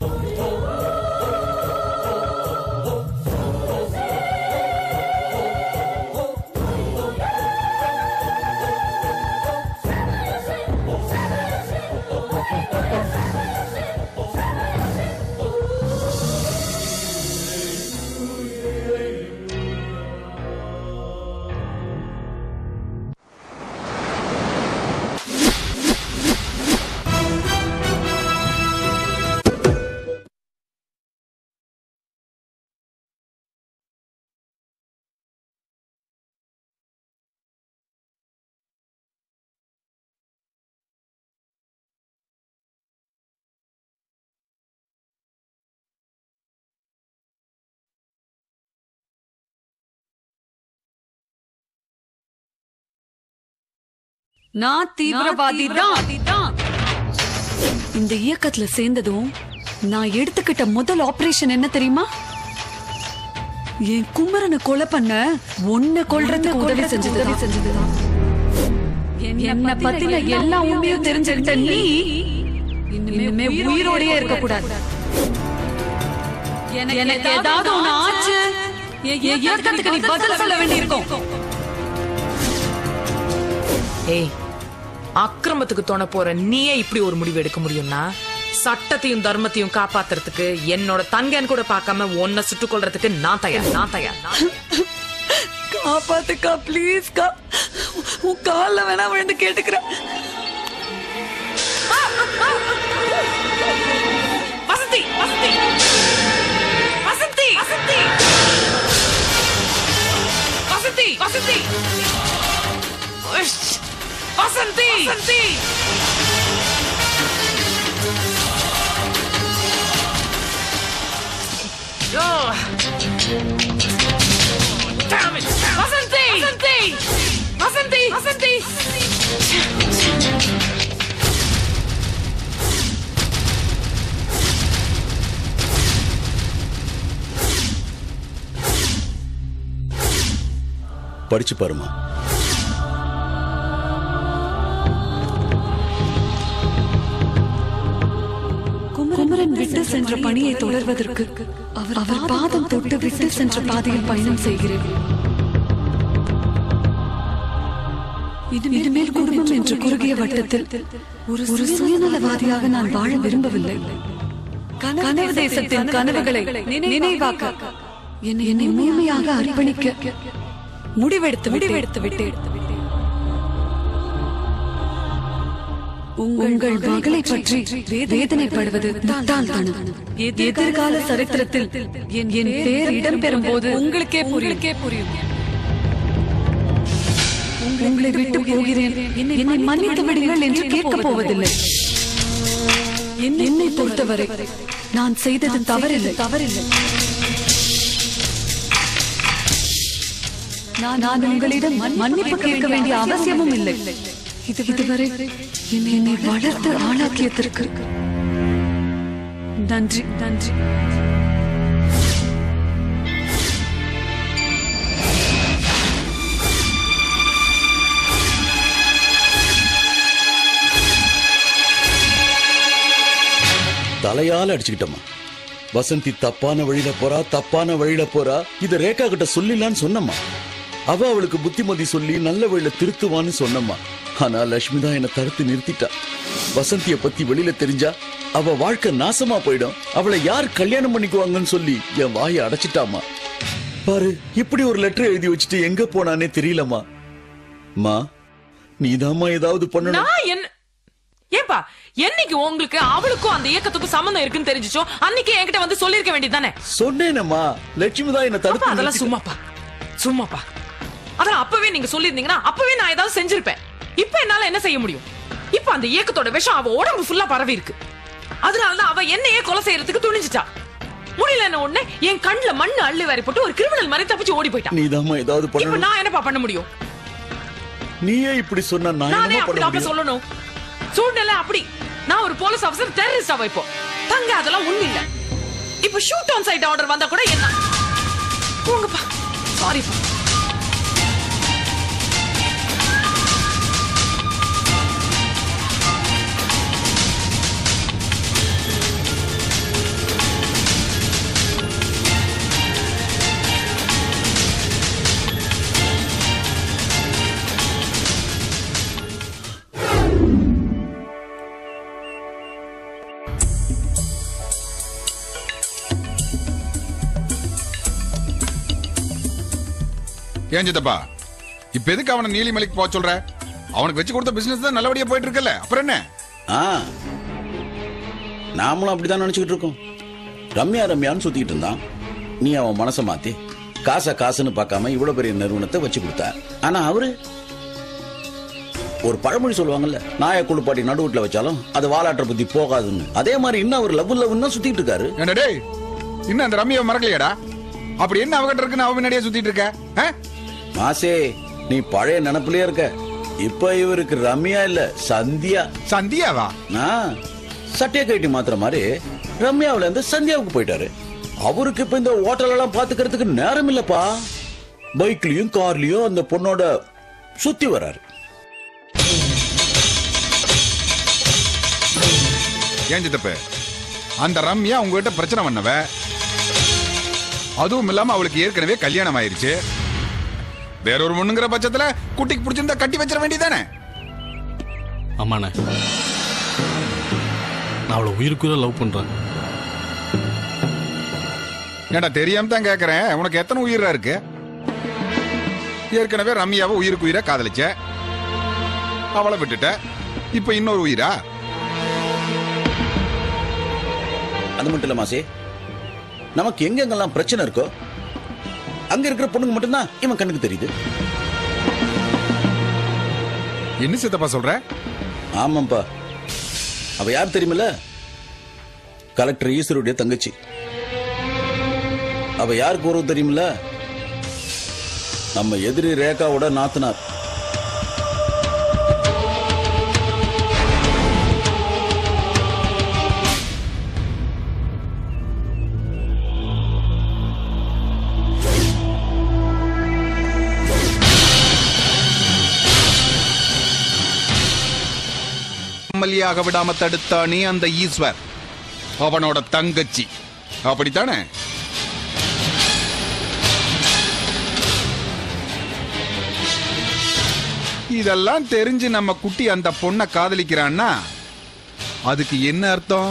நான் தீவிரவாதி தான் இந்த இயக்கத்துல சேர்ந்ததும் நான் எடுத்துக்கிட்ட முதல் ஆபரேஷன் என்ன தெரியுமா என் குமரனை கொலை பண்ண ஒன்ன கொல்றதுக்கு உதவி செஞ்சது செஞ்சதுதான் என்ன பத்தின எல்லா உண்மையும் தெரிஞ்சுக்கிட்ட நீ இனிமே உயிரோடயே இருக்க கூடாது எனக்கு ஏதாவது ஒண்ணு ஆச்சு என் என் இயக்கத்துக்கு நீ பதில் சொல்ல வேண்டியிருக்கும் ஏய் அக்கிரமத்துக்கு தோண போற நீயே இப்படி ஒரு முடிவு எடுக்க முடியும்னா சட்டத்தையும் தர்மத்தையும் காப்பாத்துறதுக்கு என்னோட தங்கன்னு கூட பார்க்காம உன்னை சுட்டுக் கொள்றதுக்கு நான் தயார் நான் தயார் நான் தயார். காப்பாத்துக்கா ப்ளீஸ்க்கா உன் கால்ல வேணா விழுந்து கேட்டுக்கிறேன் Vasanthi Vasanthi Vasanthi Vasanthi Vasanthi Vasanthi உஷ். Vasanthi Vasanthi Oh. Damn it. Vasanthi Vasanthi Vasanthi Vasanthi படிச்சு பாருமா குமரன் விட்டு சென்ற பணியை தொடர்வதற்கு அவர் அவர் பாதம் தொட்டு விட்டு சென்ற பாதையில் பயணம் செய்கிறேன் இது- இனிமேல் குடும்பம் என்ற குறுகிய வட்டத்தில் ஒரு ஒரு சுயநலவாதியாக நான் வாழ விரும்பவில்லை கனவு தேசத்தின் கனவுகளை நினைவாக்க என்னை என்னை முழுமையாக அர்ப்பணிக்க முடிவெடுத்து முடிவெடுத்து விட்டேன் உங்கள் மகளை பற்றி வேதனைப்படுவது முட்டாள்தனம் எதிர்கால சரித்திரத்தில் என் என் பேர் இடம்பெறும் போது உங்களுக்கே உங்களுக்கே புரியும் உங்களை விட்டு போகிறேன் என்னை மன்னித்து விடுங்கள் என்று கேட்கப் போவதில்லை என்னை பொறுத்தவரை நான் செய்தது தவறில்லை தவறில்லை நான் நான் உங்களிடம் மன்னிப்பு கேட்க வேண்டிய அவசியமும் இல்லை இது இதுவரை என்னை என்னை வளர்த்து ஆளாக்கியதற்கு நன்றி நன்றி தலையால அடிச்சுக்கிட்டம்மா வசந்தி தப்பான வழியில போறா தப்பான வழியில போறா இத ரேகா கிட்ட சொல்லிடலான்னு சொன்னம்மா அவ அவளுக்கு புத்திமதி சொல்லி நல்ல வழியில திருத்துவான்னு சொன்னம்மா ஆனா லட்சுமி தான் என்ன தடுத்து நிறுத்திட்டா வசந்திய பத்தி வெளியில தெரிஞ்சா அவ வாழ்க்கை நாசமா போயிடும் அவளை யார் கல்யாணம் பண்ணிக்குவாங்கன்னு சொல்லி என் வாயை அடைச்சிட்டாமா பாரு இப்படி ஒரு லெட்டர் எழுதி வச்சுட்டு எங்க போனானே தெரியலம்மா மா நீதாம்மா ஏதாவது பண்ணணும் நான் என்ன ஏப்பா என்னைக்கு உங்களுக்கு அவளுக்கும் அந்த இயக்கத்துக்கும் சம்மந்தம் இருக்குன்னு தெரிஞ்சுச்சோ அன்னைக்கு என்கிட்ட வந்து சொல்லிருக்க வேண்டியதானே சொன்னேனம்மா லட்சுமி தான் என்ன அப்பா தடுத்து அதெல்லாம் நிறுத்திட்டா. சும்மாப்பா சும்மாப்பா அதெல்லாம் அப்பவே நீங்க சொல்லிருந்தீங்கன்னா அப்பவே நான் ஏதாவது செஞ்சிருப்பேன் இப்ப என்னால என்ன செய்ய முடியும் இப்ப அந்த இயக்கத்தோட விஷம் அவ உடம்பு ஃபுல்லா பரவி இருக்கு அதனாலதான் அவ என்னையே கொலை செய்யறதுக்கு துணிஞ்சிட்டா முடியல உடனே என் கண்ணுல மண்ணு அள்ளி வாரி போட்டு ஒரு கிரிமினல் மாதிரி தப்பிச்சு ஓடி போயிட்டான் நீதாம்மா ஏதாவது இப்ப பண்ணணும் நான் என்னப்பா பண்ண முடியும் நீயே இப்படி சொன்னா நான் நானே என்ன பண்ண அப்படி முடியும் சொல்லணும் சூழ்நிலை அப்படி நான் ஒரு போலீஸ் ஆபீசர் டெரரிஸ்டா இப்போ தங்க அதெல்லாம் உண்மை இல்ல இப்ப ஷூட் ஆன் சைட் ஆர்டர் வந்தா கூட என்ன போங்கப்பா சாரிப்பா ஏன் சித்தப்பா இப்ப எதுக்கு அவனை நீலிமலைக்கு போக சொல்ற அவனுக்கு வச்சு கொடுத்த பிசினஸ் தான் நல்லபடியா போயிட்டு இருக்கல அப்புறம் என்ன ஆ நாமளும் அப்படிதான் நினைச்சுக்கிட்டு இருக்கோம் ரம்யா ரம்யான்னு சுத்திக்கிட்டு இருந்தான் நீ அவன் மனசை மாத்தி காசை காசுன்னு பார்க்காம இவ்வளவு பெரிய நிறுவனத்தை வச்சு கொடுத்த ஆனா அவரு ஒரு பழமொழி சொல்லுவாங்கல்ல நாய குளிப்பாட்டி நடுவுட்ல வச்சாலும் அது வாலாட்ட புத்தி போகாதுன்னு அதே மாதிரி இன்னும் அவர் லவ் லவ்னு சுத்திட்டு இருக்காரு ஏன்டா டேய் இன்னும் அந்த ரம்யாவை மறக்கலையாடா அப்படி என்ன அவகிட்ட இருக்குன்னு அவ முன்னாடியே சுத்திட்டு இருக்க ஆ? மாசே நீ பழைய நினப்பிலே இருக்க இப்ப இவருக்கு ரம்யா இல்ல சந்தியா சந்தியாவா ஆ, சட்டைய கட்டி மாத்துற மாதிரி ரம்யாவுல இருந்து சந்தியாவுக்கு போயிட்டாரு அவருக்கு இப்ப இந்த ஹோட்டல் எல்லாம் பாத்துக்கிறதுக்கு நேரம் இல்லப்பா பைக்லயும் கார்லயும் அந்த பொண்ணோட சுத்தி வராரு ஏன் சித்தப்ப அந்த ரம்யா உங்ககிட்ட பிரச்சனை பண்ணவ அதுவும் இல்லாம அவளுக்கு ஏற்கனவே கல்யாணம் ஆயிருச்சு வேற ஒரு பொண்ணுங்கிற பட்சத்துல குட்டிக்கு பிடிச்சிருந்தா கட்டி வச்சிட வேண்டியதானே ஆமாண்ணே நான் அவளை உயிருக்குள்ள லவ் பண்றேன் ஏன்டா தெரியாம தான் கேக்குறேன் உனக்கு எத்தனை உயிரா இருக்கு ஏற்கனவே ரம்யாவை உயிருக்கு உயிரா காதலிச்ச அவளை விட்டுட்ட இப்ப இன்னொரு உயிரா அது மட்டும் இல்ல மாசே நமக்கு எங்கெங்கெல்லாம் பிரச்சனை இருக்கோ அங்க இருக்கிற பொண்ணுங்க மட்டும்தான் இவன் கண்ணுக்கு தெரியுது என்ன சித்தப்பா சொல்ற ஆமாப்பா அவ யார் தெரியுமில்ல கலெக்டர் ஈஸ்வருடைய தங்கச்சி அவ யாருக்கு உறவு தெரியுமில்ல நம்ம எதிரி ரேகாவோட நாத்தனார் அமளியாக விடாம தடுத்தானே அந்த ஈஸ்வர் அவனோட தங்கச்சி அப்படித்தானே இதெல்லாம் தெரிஞ்சு நம்ம குட்டி அந்த பொண்ணை காதலிக்கிறான்னா அதுக்கு என்ன அர்த்தம்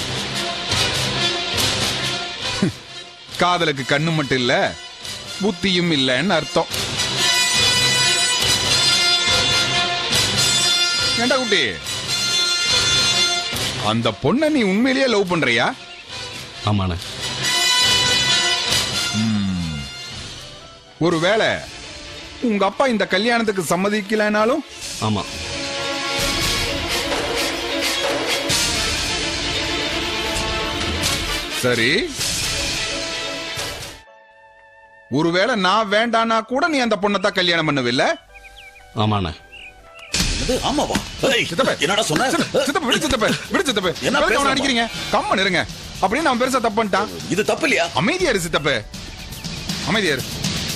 காதலுக்கு கண்ணு மட்டும் இல்ல புத்தியும் இல்லைன்னு அர்த்தம் ஏண்டா குட்டி அந்த பொண்ணை நீ உண்மையிலேயே லவ் பண்றியா ஆமாண்ணே ஒருவேளை உங்க அப்பா இந்த கல்யாணத்துக்கு சம்மதிக்கலைனாலும் ஆமா சரி ஒருவேளை நான் வேண்டானா கூட நீ அந்த பொண்ணை தான் கல்யாணம் பண்ணவில்லை ஆமாண்ணே அது ஆமாவா ஏய், சித்தப்ப. என்னடா சொன்ன சித்தப்ப, சித்தப்ப, விடு சித்தப்ப, விடு சித்தப்ப. என்ன எதுக்கு அவனை பேசுறப்பா? அடிக்கிறீங்க கம்மன் இருங்க அப்படின்னு அவன் பெருசா தப்பு பண்ணிட்டான் இது தப்பு இல்லையா அமைதியா இரு சித்தப்ப அமைதியா இரு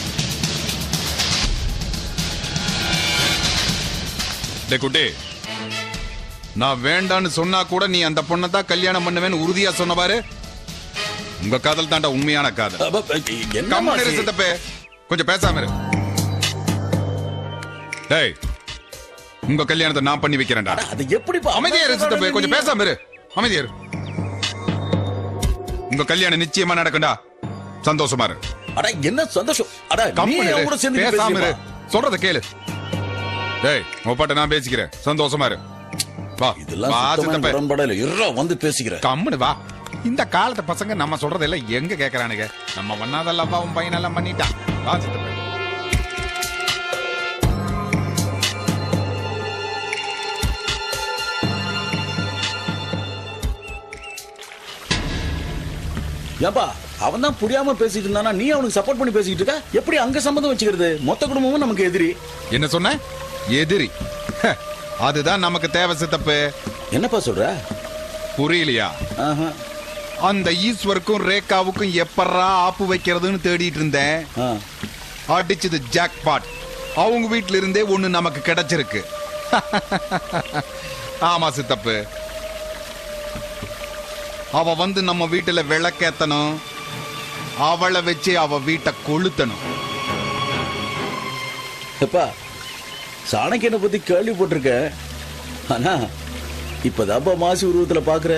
டேய் குட்டி நான் வேண்டான்னு சொன்னா கூட நீ அந்த பொண்ணை தான் கல்யாணம் பண்ணுவேன்னு உறுதியா சொன்ன பாரு உங்க காதல் தாண்டா உண்மையான காதல் அப்ப, என்ன கம்மன் இரு மாசி? சித்தப்பே கொஞ்சம் பேசாம இரு டேய் உங்க கல்யாணத்தை நான் பண்ணி வைக்கிறேன்டா அது எப்படிப்பா அமைதியா இரு சித்தப்பே கொஞ்சம் பேசாம இரு அமைதியா இரு உங்க கல்யாணம் நிச்சயமா நடக்கும்டா சந்தோஷமா இரு அட என்ன சந்தோஷம் அட நீ கம்முனு என் இரு. கூட சேர்ந்து பேசாம இரு பேசியப்பா. சொல்றத கேளு டேய் உப்பாட்ட நான் பேசிக்கிறேன் சந்தோஷமா இரு வா இதெல்லாம் வா சுத்தமா சித்தப்பே எனக்கு உடன்பாடே இல்லை. இருடா, வந்து பேசிக்கிறேன் கம்முனு வா இந்த காலத்து பசங்க நம்ம சொல்றதெல்லாம் எங்க கேக்குறானுங்க நம்ம பண்ணாதெல்லாம் உன் பையனெல்லாம் பண்ணிட்டான் வா சித்தப்பே ஏன்பா அவன் தான் புரியாம பேசிட்டு இருந்தானா நீ அவனுக்கு சப்போர்ட் பண்ணி பேசிட்டு இருக்க எப்படி அங்க சம்மந்தம் வச்சுக்கிறது மொத்த குடும்பமும் நமக்கு எதிரி என்ன சொன்ன எதிரி ஹ, அதுதான் நமக்கு தேவை சித்தப்பு என்னப்பா சொல்ற புரியலையா ஆஹா. அந்த ஈஸ்வருக்கும் ரேகாவுக்கும் எப்பறா ஆப்பு வைக்கிறதுன்னு தேடிட்டு இருந்தேன் ஆ. அடிச்சது ஜாக்பாட் அவங்க வீட்ல இருந்தே ஒண்ணு நமக்கு கிடைச்சிருக்கு ஆமா சித்தப்பு அவ வந்து நம்ம வீட்டுல விளக்கேத்தணும் அவளை வச்சு அவ வீட்டை கொளுத்தணும் எப்பா சாணக்கியனை பத்தி கேள்விப்பட்டிருக்க ஆனா இப்பதாப்பா மாசி உருவத்துல பாக்குற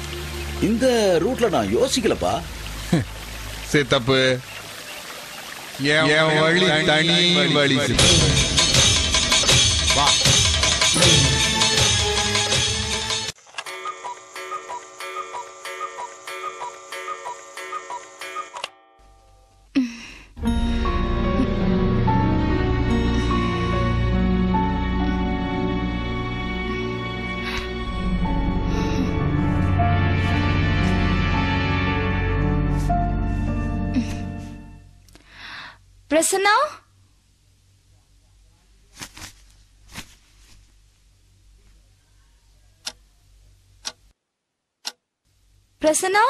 இந்த ரூட்ல நான் யோசிக்கலப்பா சித்தப்பு என் வழி தனி வழி வா பிரசன்னா பிரசன்னா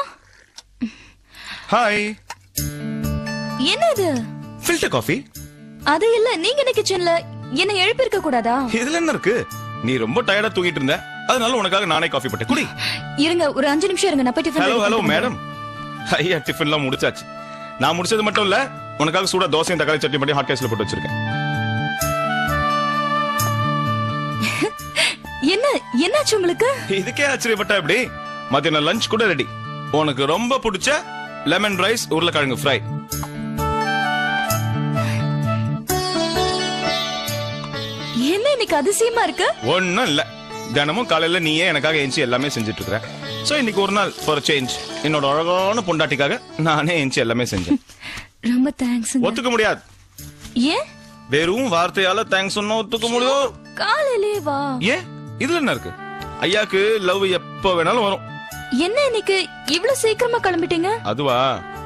ஹாய் என்னது ஃபில்டர் காஃபி அது இல்ல நீங்க என்ன கிச்சன்ல என்ன எழுப்பியிருக்க கூடாதா இதுல என்ன இருக்கு நீ ரொம்ப டயர்டா தூங்கிட்டு இருந்த அதனால உனக்காக நானே காஃபி போட்டேன் குடி இருங்க ஒரு அஞ்சு நிமிஷம் இருங்க நான் போய் டிஃபன் ஹலோ ready ஹலோ பண்ணிட்டு மேடம் ஐயா டிஃபன்லாம் முடிச்சாச்சு நான் முடிச்சது மட்டும் இல்ல உனக்காக சூடா தோசையும் தக்காளி சட்னி பண்ணி ஹாட் கேஸ்ல போட்டு வச்சிருக்கேன் வரேன். என்ன என்னாச்சு உங்களுக்கு இதுக்கே ஆச்சரியப்பட்ட எப்படி மத்தியானம் லஞ்ச் கூட ரெடி உனக்கு ரொம்ப பிடிச்ச லெமன் ரைஸ் உருளைக்கிழங்கு ஃப்ரை என்ன இன்னைக்கு அதிசயமா இருக்கு ஒண்ணும் இல்ல தினமும் காலையில நீயே எனக்காக எஞ்சி எல்லாமே செஞ்சுட்டு இருக்கிற சோ இன்னைக்கு ஒரு நாள் ஃபார் சேஞ்ச் என்னோட அழகான பொண்டாட்டிக்காக நானே எஞ்சி எல்லாமே செஞ்சேன் ரொம்ப தேங்க்ஸ் ஒத்துக்க முடியாது ஏன் வெறும் வார்த்தையால தேங்க்ஸ் சொன்னா ஒத்துக்க முடியும் காலையிலே வா ஏன் இதுல என்ன இருக்கு ஐயாக்கு லவ் எப்ப வேணாலும் வரும் என்ன இன்னைக்கு இவ்வளவு சீக்கிரமா கிளம்பிட்டீங்க அதுவா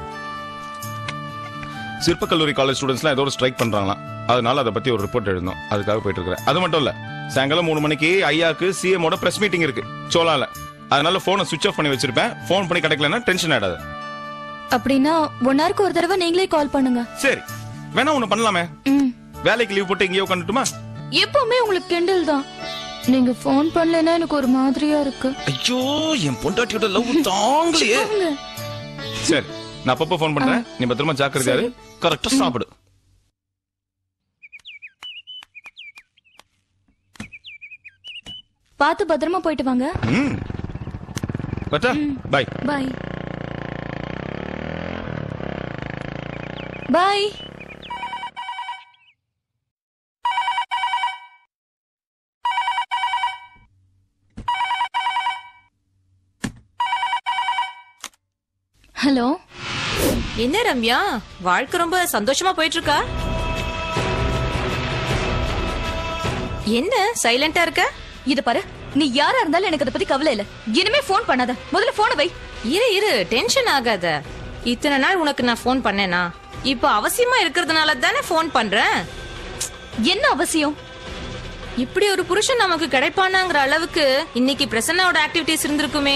சிற்பக்கல்லூரி காலேஜ் ஸ்டூடெண்ட்ஸ்லாம் ஏதோ ஸ்ட்ரைக் பண்றாங்களாம் அதனால அதை பத்தி ஒரு ரிப்போர்ட் எழுதணும் அதுக்காக போயிட்டு இருக்கிறேன் அது மட்டும் இல்ல சாயங்காலம் மூணு மணிக்கு ஐயாக்கு சிஎம் ஓட பிரஸ் மீட்டிங் இருக்கு சோலால அதனால போனை சுவிச் ஆஃப் பண்ணி வச்சிருப்பேன் போன் பண்ணி கிடைக்கலன்னா டென்ஷன் ஆயிடாது அப்படின்னா ஒன் ஹவருக்கு ஒரு தடவை நீங்களே கால் பண்ணுங்க சரி வேணா ஒண்ணு பண்ணலாமே ம் வேலைக்கு லீவ் போட்டு இங்கேயே உட்காந்துட்டுமா எப்பவுமே உங்களுக்கு கிண்டல் தான் நீங்க ஃபோன் பண்ணலன்னா எனக்கு ஒரு மாதிரியா இருக்கு ஐயோ என் பொண்டாட்டியோட லவ் தாங்கலையே சரி நான் அப்பப்போ ஃபோன் பண்றேன் நீ பத்திரமா ஜாக்கிரதையா இரு கரெக்டா சாப்பிடு பார்த்து பத்திரமா போயிட்டு வாங்க ம் பட்டா பை பாய் பாய் ஹலோ என்ன ரம்யா வாழ்க்கை ரொம்ப சந்தோஷமா போயிட்டு இருக்கா என்ன சைலண்டா இருக்க இத பாரு நீ யாரா இருந்தாலும் எனக்கு அத பத்தி கவலை இல்ல இனிமே ஃபோன் பண்ணாத முதல்ல போனை வை இரு இரு டென்ஷன் ஆகாத இத்தனை நாள் உனக்கு நான் ஃபோன் பண்ணேனா இப்போ அவசியமா இருக்கிறதுனால தானே ஃபோன் பண்றேன் என்ன அவசியம் இப்படி ஒரு புருஷன் நமக்கு கிடைப்பானாங்கிற அளவுக்கு இன்னைக்கு பிரசன்னாவோட ஆக்டிவிட்டிஸ் இருந்திருக்குமே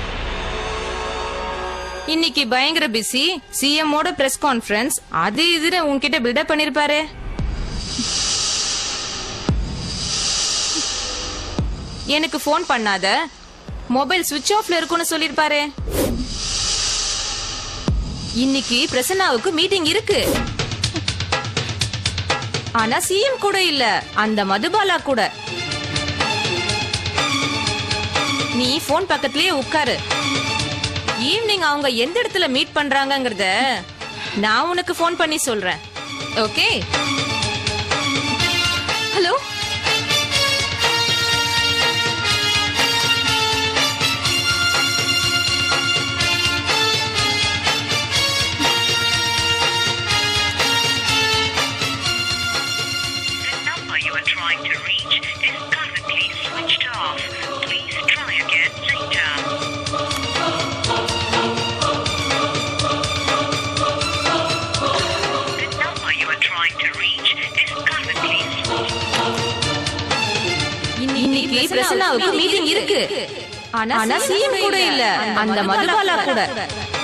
இன்னைக்கு பயங்கர பிஸி சிஎம் ஓட பிரஸ் கான்ஃபரன்ஸ் அது இதுன்னு உன்கிட்ட பில்டப் பண்ணிருப்பாரு எனக்கு ஃபோன் பண்ணாத மொபைல் சுவிட்ச் ஆஃப்ல இருக்கும்னு சொல்லிருப்பாரு இன்னைக்கு பிரசன்னாவுக்கு மீட்டிங் இருக்கு ஆனா சிஎம் கூட இல்ல அந்த மதுபாலா கூட நீ போன் பக்கத்திலேயே உட்காரு ஈவினிங் அவங்க எந்த இடத்துல மீட் பண்றாங்கங்கறத நான் உனக்கு ஃபோன் பண்ணி சொல்றேன் okay hello The number you are trying to reach is currently switched off. Please try again later. The number you are trying to reach is currently இன்னைக்கு பிரசன்னாவுக்கு மீட்டிங் இருக்கு ஆனா சிஎம் கூட இல்ல அந்த மதுபாலா கூட